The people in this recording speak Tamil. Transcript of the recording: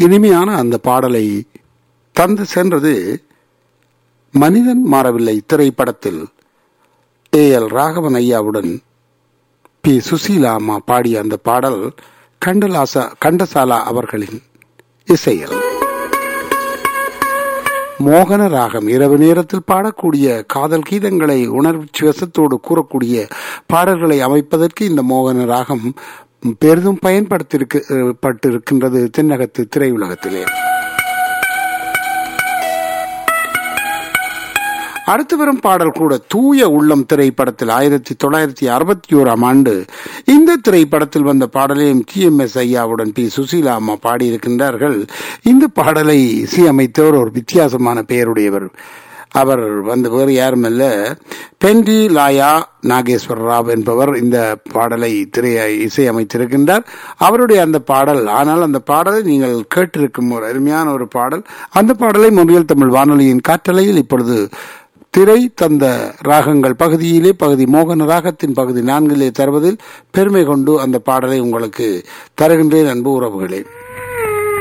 இனிமையான அந்த பாடலை தந்து சென்றது மனிதன் மாறவில்லை திரைப்படத்தில் ஏ எல் ராகவன் ஐயாவுடன் பி சுசீலா அம்மா பாடிய அந்த பாடல் கண்டலாசா கண்டசாலா அவர்களின் இசையில் மோகன ராகம் இரவு நேரத்தில் பாடக்கூடிய காதல் கீதங்களை உணர்ச்சி வசத்தோடு கூறக்கூடிய பாடல்களை அமைப்பதற்கு இந்த மோகன ராகம் பெரிதும் பயன்படுத்திருக்கு பட்டிருக்கின்றது தென்னகத்து திரையுலகத்திலே அடுத்து வரும் பாடல் கூட தூய உள்ளம் திரைப்படத்தில் ஆயிரத்தி தொள்ளாயிரத்தி அறுபத்தி ஓராம் ஆண்டு இந்த திரைப்படத்தில் வந்த பாடலையும் டி எம் எஸ் ஐயாவுடன் பி சுசீலா அம்மா பாடியிருக்கின்றார்கள் இந்த பாடலை இசையமைத்தவர் ஒரு வித்தியாசமான பெயருடையவர் அவர் வந்து வேறு யாரும் அல்ல பெண்டி லாயா நாகேஸ்வர ராவ் என்பவர் இந்த பாடலை திரைய இசையமைத்திருக்கின்றார் அவருடைய அந்த பாடல் ஆனால் அந்த பாடலை நீங்கள் கேட்டிருக்கும் ஒரு அருமையான ஒரு பாடல் அந்த பாடலை மொழியல் தமிழ் வானொலியின் காற்றலையில் இப்பொழுது திரை தந்த ராகங்கள் பகுதியிலே பகுதி மோகன ராகத்தின் பகுதி நான்கிலே தருவதில் பெருமை கொண்டு அந்த பாடலை உங்களுக்கு தருகின்றேன் அன்பு உறவுகளே